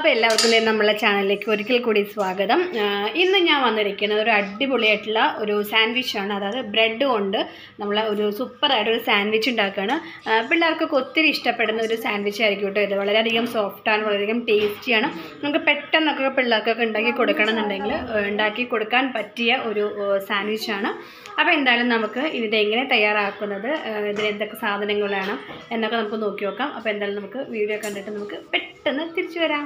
അപ്പോൾ എല്ലാവർക്കും ദേ നമ്മളെ ചാനലിലേക്ക് ഒരിക്കൽ കൂടി സ്വാഗതം ആ, ഇന്ന് ഞാൻ വന്നിരിക്കുന്നത് ഒരു അടിപൊളിയായിട്ടുള്ള ഒരു സാൻഡ്വിച്ചാണ് അതായത് ബ്രെഡ് കൊണ്ട് നമ്മൾ ഒരു സൂപ്പറായിട്ട് ഒരു സാൻഡ്വിച്ച് ഉണ്ടാക്കുകയാണ് ആ, പിള്ളേർക്കൊക്കെ ഒത്തിരി ഇഷ്ടപ്പെടുന്ന ഒരു സാൻഡ്വിച്ച് ആയിരിക്കും കേട്ടോ ഇത് വളരെയധികം സോഫ്റ്റാണ് വളരെയധികം ടേസ്റ്റിയാണ് നമുക്ക് പെട്ടെന്നൊക്കെ പിള്ളേർക്കൊക്കെ ഉണ്ടാക്കി കൊടുക്കണം എന്നുണ്ടെങ്കിൽ ആ, ഉണ്ടാക്കി കൊടുക്കാൻ പറ്റിയ ഒരു സാൻഡ്വിച്ചാണ് അപ്പോൾ എന്തായാലും നമുക്ക് ഇത് എങ്ങനെ തയ്യാറാക്കുന്നത് ആ, ഇതിന് എന്തൊക്കെ സാധനങ്ങളാണ് എന്നൊക്കെ നമുക്ക് നോക്കി നോക്കാം അപ്പോൾ എന്തായാലും നമുക്ക് വീഡിയോ കണ്ടിട്ട് നമുക്ക് പെട്ടെന്ന് തിരിച്ചു വരാം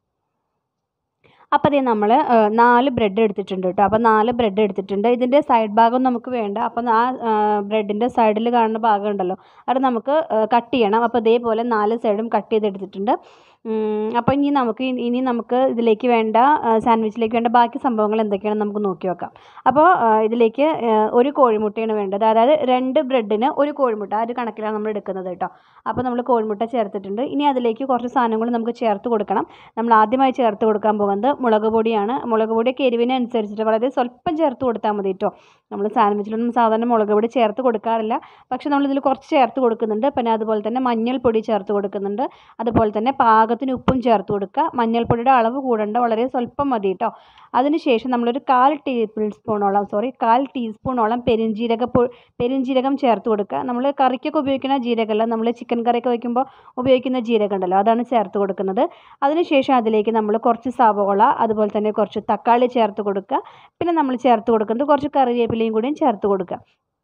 അപ്പോൾ അതേ നമ്മൾ നാല് ബ്രെഡ് എടുത്തിട്ടുണ്ട് കേട്ടോ അപ്പോൾ നാല് ബ്രെഡ് എടുത്തിട്ടുണ്ട് ഇതിൻ്റെ സൈഡ് ഭാഗം നമുക്ക് വേണ്ട അപ്പോൾ ആ ബ്രെഡിൻ്റെ സൈഡിൽ കാണുന്ന ഭാഗം ഉണ്ടല്ലോ അത് നമുക്ക് കട്ട് ചെയ്യണം അപ്പോൾ ഇതേപോലെ നാല് സൈഡും കട്ട് ചെയ്തെടുത്തിട്ടുണ്ട് ഉം, അപ്പോൾ ഇനി നമുക്ക് ഇനി- ഇനി നമുക്ക് ഇതിലേക്ക് വേണ്ട സാൻഡ്വിച്ചിലേക്ക് വേണ്ട ബാക്കി സംഭവങ്ങൾ എന്തൊക്കെയാണെന്ന് നമുക്ക് നോക്കി നോക്കാം അപ്പോൾ ആ, ഇതിലേക്ക് ആ, ഒരു കോഴിമുട്ടയാണ് വേണ്ടത് അതായത് രണ്ട് ബ്രെഡിന് ഒരു കോഴിമുട്ട ആ ഒരു കണക്കിലാണ് നമ്മൾ എടുക്കുന്നത് കേട്ടോ അപ്പോൾ നമ്മൾ കോഴിമുട്ട ചേർത്തിട്ടുണ്ട് ഇനി അതിലേക്ക് കുറച്ച് സാധനങ്ങൾ നമുക്ക് ചേർത്ത് കൊടുക്കണം നമ്മൾ ആദ്യമായി ചേർത്ത് കൊടുക്കാൻ പോകുന്നത് മുളക് പൊടിയാണ് മുളക് പൊടിയൊക്കെ എരിവിനനുസരിച്ചിട്ട് വളരെ സ്വല്പം ചേർത്ത് കൊടുത്താൽ മതി കേട്ടോ നമ്മൾ സാൻഡ്വിച്ചിലൊന്നും സാധാരണ മുളക് പൊടി ചേർത്ത് കൊടുക്കാറില്ല പക്ഷേ നമ്മളിതിൽ കുറച്ച് ചേർത്ത് കൊടുക്കുന്നുണ്ട് പിന്നെ അതുപോലെ തന്നെ മഞ്ഞൾപ്പൊടി ചേർത്ത് കൊടുക്കുന്നുണ്ട് അതുപോലെ തന്നെ പാകത്തിന് ഉപ്പും ചേർത്ത് കൊടുക്കുക മഞ്ഞൾപ്പൊടിയുടെ അളവ് കൂടേണ്ട വളരെ സ്വല്പം മതി കേട്ടോ അതിനുശേഷം നമ്മളൊരു കാൽ ടേബിൾ സ്പൂണോളം സോറി കാൽ ടീസ്പൂണോളം പെരുംജീരക പൊ- പെരുംജീരകം ചേർത്ത് കൊടുക്കുക നമ്മൾ കറിക്കൊക്കെ ഉപയോഗിക്കുന്ന ജീരകമല്ല നമ്മൾ ചിക്കൻ കറിയൊക്കെ വയ്ക്കുമ്പോൾ ഉപയോഗിക്കുന്ന ജീരകം ഉണ്ടല്ലോ അതാണ് ചേർത്ത് കൊടുക്കുന്നത് അതിനുശേഷം അതിലേക്ക് നമ്മൾ കുറച്ച് സവോള അതുപോലെ തന്നെ കുറച്ച് തക്കാളി ചേർത്ത് കൊടുക്കുക പിന്നെ നമ്മൾ ചേർത്ത് കൊടുക്കുന്നത് കുറച്ച് കറിവേപ്പിലയും കൂടിയും ചേർത്ത് കൊടുക്കുക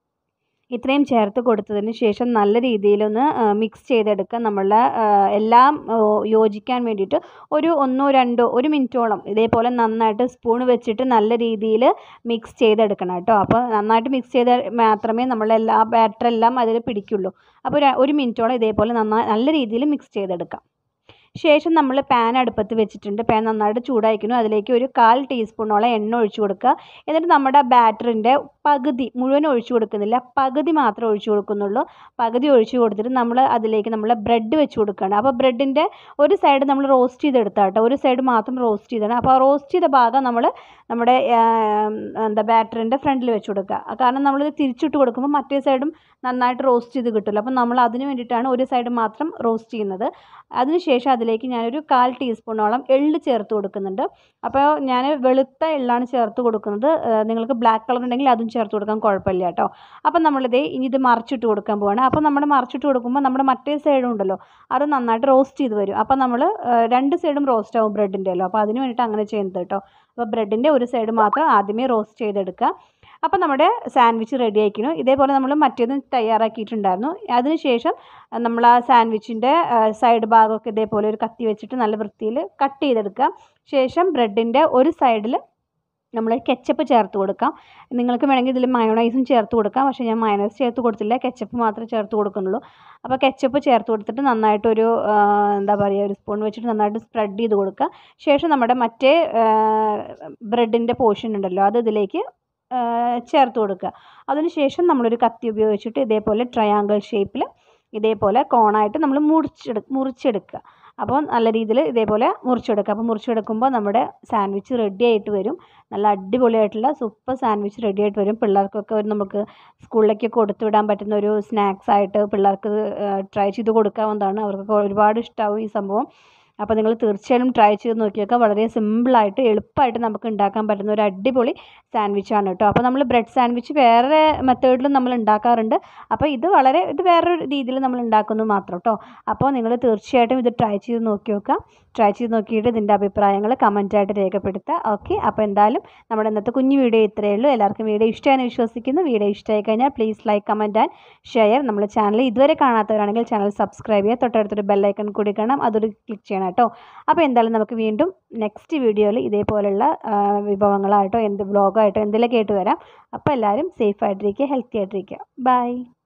ഇത്രയും ചേർത്ത് കൊടുത്തതിന് ശേഷം നല്ല രീതിയിലൊന്ന് മിക്സ് ചെയ്തെടുക്കുക നമ്മളെ ആ, എല്ലാം ആ, യോജിക്കാൻ വേണ്ടിയിട്ട് ഒരു ഒന്നോ രണ്ടോ ഒരു മിനിറ്റോളം ഇതേപോലെ നന്നായിട്ട് സ്പൂൺ വെച്ചിട്ട് നല്ല രീതിയിൽ മിക്സ് ചെയ്തെടുക്കണം കേട്ടോ അപ്പോൾ നന്നായിട്ട് മിക്സ് ചെയ്താൽ മാത്രമേ നമ്മളെല്ലാ ബാറ്ററെല്ലാം അതിൽ പിടിക്കുള്ളൂ അപ്പോൾ ഒരു ഒരു മിനിറ്റോളം ഇതേപോലെ നന്നായി നല്ല രീതിയിൽ മിക്സ് ചെയ്തെടുക്കാം ശേഷം നമ്മൾ പാൻ അടുപ്പത്ത് വെച്ചിട്ടുണ്ട് പാൻ നന്നായിട്ട് ചൂടായിരിക്കുന്നു അതിലേക്ക് ഒരു കാൽ ടീസ്പൂണോളം എണ്ണ ഒഴിച്ചു കൊടുക്കുക എന്നിട്ട് നമ്മുടെ ബാറ്ററിൻ്റെ പകുതി മുഴുവൻ ഒഴിച്ചു കൊടുക്കുന്നില്ല പകുതി മാത്രമേ ഒഴിച്ചു കൊടുക്കുന്നുള്ളൂ പകുതി ഒഴിച്ചു കൊടുത്തിട്ട് നമ്മൾ അതിലേക്ക് നമ്മൾ ബ്രെഡ് വെച്ച് കൊടുക്കുകയാണ് അപ്പോൾ ബ്രെഡിൻ്റെ ഒരു സൈഡ് നമ്മൾ റോസ്റ്റ് ചെയ്തെടുത്താൽ കേട്ടോ ഒരു സൈഡ് മാത്രം റോസ്റ്റ് ചെയ്താണ് അപ്പോൾ ആ റോസ്റ്റ് ചെയ്ത ഭാഗം നമ്മൾ നമ്മുടെ ആ, എന്താ ബാറ്ററിൻ്റെ ഫ്രണ്ടിൽ വെച്ച് കൊടുക്കുക കാരണം നമ്മളിത് തിരിച്ചിട്ട് കൊടുക്കുമ്പോൾ മറ്റേ സൈഡും നന്നായിട്ട് റോസ്റ്റ് ചെയ്ത് കിട്ടുമല്ലോ അപ്പോൾ നമ്മൾ അതിന് വേണ്ടിയിട്ടാണ് ഒരു സൈഡ് മാത്രം റോസ്റ്റ് ചെയ്യുന്നത് അതിനുശേഷം അതിലേക്ക് ഞാനൊരു കാൽ ടീസ്പൂണോളം എള്ള് ചേർത്ത് കൊടുക്കുന്നുണ്ട് അപ്പോൾ ഞാൻ വെളുത്ത എള്ളാണ് ചേർത്ത് കൊടുക്കുന്നത് ആ, നിങ്ങൾക്ക് ബ്ലാക്ക് കളർ ഉണ്ടെങ്കിൽ അതും ചേർത്ത് കൊടുക്കാൻ കുഴപ്പമില്ല കേട്ടോ അപ്പം നമ്മളിത് ഇനി ഇത് മറിച്ചിട്ട് കൊടുക്കാൻ പോവാണ് അപ്പോൾ നമ്മൾ മറിച്ചിട്ട് കൊടുക്കുമ്പോൾ നമ്മുടെ മറ്റേ സൈഡും ഉണ്ടല്ലോ അത് നന്നായിട്ട് റോസ്റ്റ് ചെയ്ത് വരും അപ്പോൾ നമ്മൾ രണ്ട് സൈഡും റോസ്റ്റ് ആവും ബ്രെഡിൻ്റെ അല്ലോ അപ്പോൾ അതിന് വേണ്ടിയിട്ട് അങ്ങനെ ചെയ്യുന്നത് കേട്ടോ അപ്പോൾ ബ്രെഡിൻ്റെ ഒരു സൈഡ് മാത്രം ആദ്യമേ റോസ്റ്റ് ചെയ്തെടുക്കുക അപ്പോൾ നമ്മുടെ സാൻഡ്വിച്ച് റെഡി ആയിരിക്കുന്നു ഇതേപോലെ നമ്മൾ മറ്റേതും തയ്യാറാക്കിയിട്ടുണ്ടായിരുന്നു അതിനുശേഷം നമ്മൾ ആ സാൻഡ്വിച്ചിൻ്റെ സൈഡ് ഭാഗമൊക്കെ ഇതേപോലെ ഒരു കത്തി വെച്ചിട്ട് നല്ല വൃത്തിയിൽ കട്ട് ചെയ്തെടുക്കുക ശേഷം ബ്രെഡിൻ്റെ ഒരു സൈഡിൽ നമ്മൾ കെച്ചപ്പ് ചേർത്ത് കൊടുക്കാം നിങ്ങൾക്ക് വേണമെങ്കിൽ ഇതിൽ മയോണൈസും ചേർത്ത് കൊടുക്കാം പക്ഷേ ഞാൻ മയോണൈസ് ചേർത്ത് കൊടുത്തില്ല കെച്ചപ്പ് മാത്രമേ ചേർത്ത് കൊടുക്കുന്നുള്ളൂ അപ്പോൾ കെച്ചപ്പ് ചേർത്ത് കൊടുത്തിട്ട് നന്നായിട്ടൊരു ആ, എന്താ പറയുക ഒരു സ്പൂൺ വെച്ചിട്ട് നന്നായിട്ട് സ്പ്രെഡ് ചെയ്ത് കൊടുക്കുക ശേഷം നമ്മുടെ മറ്റേ ബ്രെഡിൻ്റെ പോർഷൻ ഉണ്ടല്ലോ അത് ഇതിലേക്ക് ആ, ചേർത്ത് കൊടുക്കുക അതിനുശേഷം നമ്മളൊരു കത്തി ഉപയോഗിച്ചിട്ട് ഇതേപോലെ ട്രയാങ്കിൾ ഷേപ്പിൽ ഇതേപോലെ കോണായിട്ട് നമ്മൾ മുറിച്ചെടു മുറിച്ചെടുക്കുക അപ്പോൾ നല്ല രീതിയിൽ ഇതേപോലെ മുറിച്ചെടുക്കുക അപ്പോൾ മുറിച്ചെടുക്കുമ്പോൾ നമ്മുടെ സാൻഡ്വിച്ച് റെഡി ആയിട്ട് വരും നല്ല അടിപൊളിയായിട്ടുള്ള സൂപ്പർ സാൻഡ്വിച്ച് റെഡി ആയിട്ട് വരും പിള്ളേർക്കൊക്കെ ഒരു നമുക്ക് സ്കൂളിലേക്ക് കൊടുത്തു വിടാൻ പറ്റുന്ന ഒരു സ്നാക്സ് ആയിട്ട് പിള്ളേർക്ക് ട്രൈ ചെയ്ത് കൊടുക്കാവുന്നതാണ് അവർക്കൊക്കെ ഒരുപാട് ഇഷ്ടമാവും ഈ സംഭവം അപ്പോൾ നിങ്ങൾ തീർച്ചയായും ട്രൈ ചെയ്ത് നോക്കിയൊക്കെ വളരെ സിമ്പിളായിട്ട് എളുപ്പമായിട്ട് നമുക്ക് ഉണ്ടാക്കാൻ പറ്റുന്ന ഒരു അടിപൊളി സാൻഡ്വിച്ചാണ് കേട്ടോ അപ്പോൾ നമ്മൾ ബ്രെഡ് സാൻഡ്വിച്ച് വേറെ മെത്തേഡിലും നമ്മൾ ഉണ്ടാക്കാറുണ്ട് അപ്പോൾ ഇത് വളരെ ഇത് വേറൊരു രീതിയിൽ നമ്മൾ ഉണ്ടാക്കുന്നു മാത്രം കേട്ടോ അപ്പോൾ നിങ്ങൾ തീർച്ചയായിട്ടും ഇത് ട്രൈ ചെയ്ത് നോക്കി നോക്കുക ട്രൈ ചെയ്ത് നോക്കിയിട്ട് ഇതിൻ്റെ അഭിപ്രായങ്ങൾ കമൻറ്റായിട്ട് രേഖപ്പെടുത്തുക ഓക്കെ അപ്പോൾ എന്തായാലും നമ്മുടെ ഇന്നത്തെ കുഞ്ഞു വീഡിയോ ഇത്രയേ ഉള്ളൂ എല്ലാവർക്കും വീഡിയോ ഇഷ്ടമായെന്ന് വിശ്വസിക്കുന്നു വീഡിയോ ഇഷ്ടമായി കഴിഞ്ഞാൽ please like comment and share നമ്മുടെ ചാനൽ ഇതുവരെ കാണാത്തവരാണെങ്കിൽ ചാനൽ സബ്സ്ക്രൈബ് ചെയ്യുക തൊട്ടടുത്തൊരു ബെല്ലൈക്കൺ കൂടി കാണാം അതൊരു ക്ലിക്ക് ചെയ്യണം കേട്ടോ അപ്പോൾ എന്തായാലും നമുക്ക് വീണ്ടും നെക്സ്റ്റ് വീഡിയോയിൽ ഇതേപോലുള്ള ആ, വിഭവങ്ങളായിട്ടോ എന്ത് വ്ളോഗായിട്ടോ എന്തെങ്കിലുമൊക്കെ ആയിട്ട് വരാം അപ്പോൾ എല്ലാവരും സേഫ് ആയിട്ടിരിക്കുക ഹെൽത്തി ആയിട്ടിരിക്കുക ബൈ